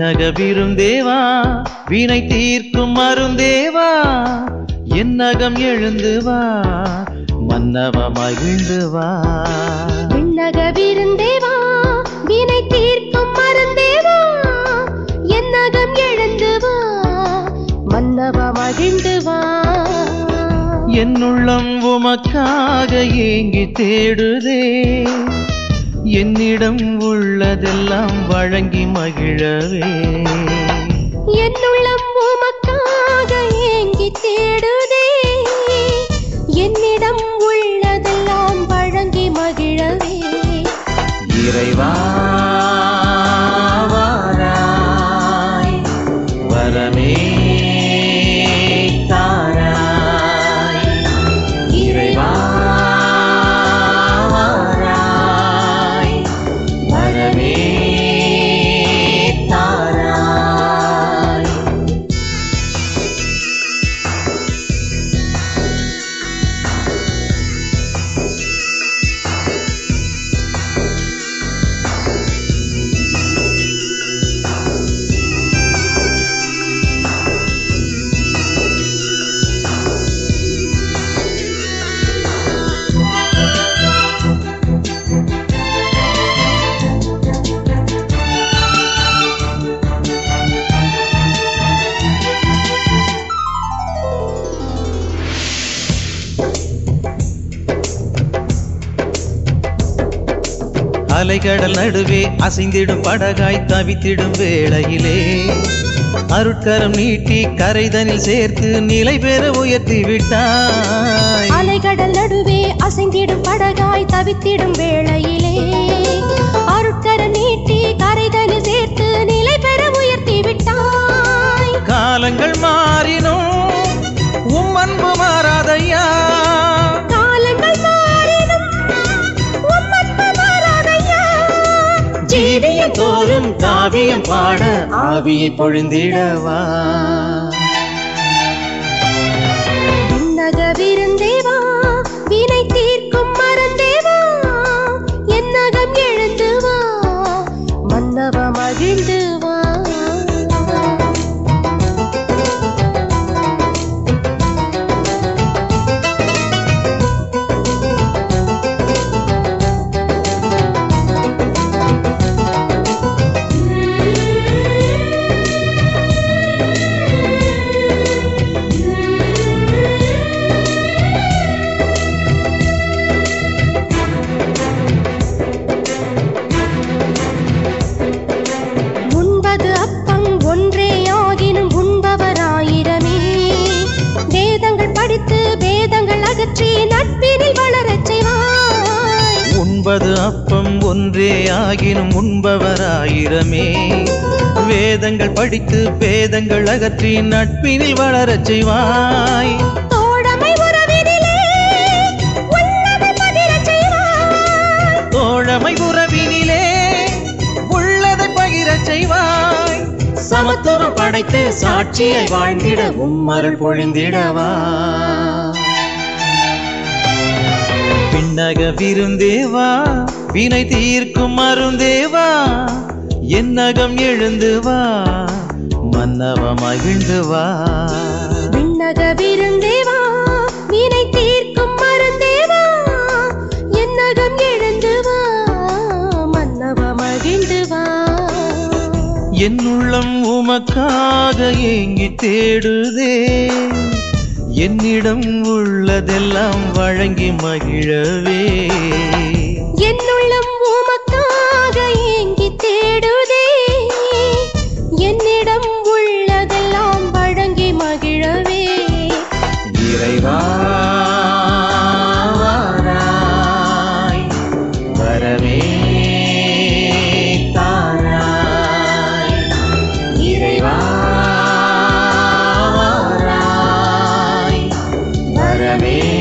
விண்ணக விருந்தேவா வினை தீர்க்கும் மருந்தேவா என்னகம் எழுந்து வா மன்னவ மகிழ்ந்து வா விண்ணக விருந்தேவா வினை தீர்க்கும் மருந்தேவா என்னகம் எழுந்து வா மன்னவ மகிழ்ந்து வா என்னுள்ளம் உமக்காக ஏங்கி தேடுதே என்னிடம் உள்ளதெல்லாம் வழங்கி மகிழவே என்னுள்ளம் உமக்காக ஏங்கி தேடுதே என்னிடம் உள்ளதெல்லாம் வழங்கி மகிழவே இறைவா வாராய், வரமே தாராய். இறைவா வாராய், வரமே தாராய். அலைகடல் நடுவே அசைந்திடும் படகாய் தவித்திடும் வேளையிலே அருட்கரம் நீட்டி கரைதனில் சேர்த்து நிலை பெற உயர்த்தி விட்டாய் அலைகடல் நடுவே அசைந்திடும் படகாய் தவித்திடும் வேளையிலே அருட்கர நீட்டி கரைதலில் சேர்த்து நிலை பெற உயர்த்தி விட்டாய் காலங்கள் மாறினும் உம் அன்பு மாறாதையா காலங்கள் மாறினும் உம் அன்பு மாறாதையா. ஜீவியம் தோறும் காவியம் பாட ஆவியை பொழிந்திடவா விண்ணக விருந்தேவா வினை தீர்க்கும் மறந்தேவா என்னகம் எழுந்து வா மன்னவ மகிழ்ந்து வா உண்பது அப்பம் ஒன்றே ஆகினும் உண்பவராயிரமே வேதங்கள் படித்து வேதங்கள் அகற்றி நட்பினில் வளரச் செய்வாய் உண்பது அப்பம் ஒன்றே ஆகினும் உண்பவராயிரமே வேதங்கள் படித்து வேதங்கள் அகற்றி நட்பினில் வளரச் செய்வாய் தோழமை உறவினிலே உள்ளதை பதிரச் செய்வாய் தோழமை உறவினிலே உள்ளதை பகிரச் செய்வாய் சமத்துவம் படைத்து சாட்சியை வாழ்ந்திட உம்மருள் பொழிந்திடவா பின்னக விருந்தேவா வினை தீர்க்கும் மருந்தேவா என்னகம் எழுந்து வா மன்னவ மகிழ்ந்து வா விண்ணக விருந்தேவா வினை தீர்க்கும் மருந்தேவா என்னகம் எழுந்து வா மன்னவ மகிழ்ந்து வா என்னுள்ளம் உமக்காக ஏங்கி தேடுதே என்னிடம் உள்ளதெல்லாம் வழங்கி மகிழவே என்னுள்ளம் உமக்காக ஏங்கி தேடுதே என்னிடம் உள்ளதெல்லாம் வழங்கி மகிழவே இறைவா வாராய், வரமே தாராய். இறைவா வாராய், வரமே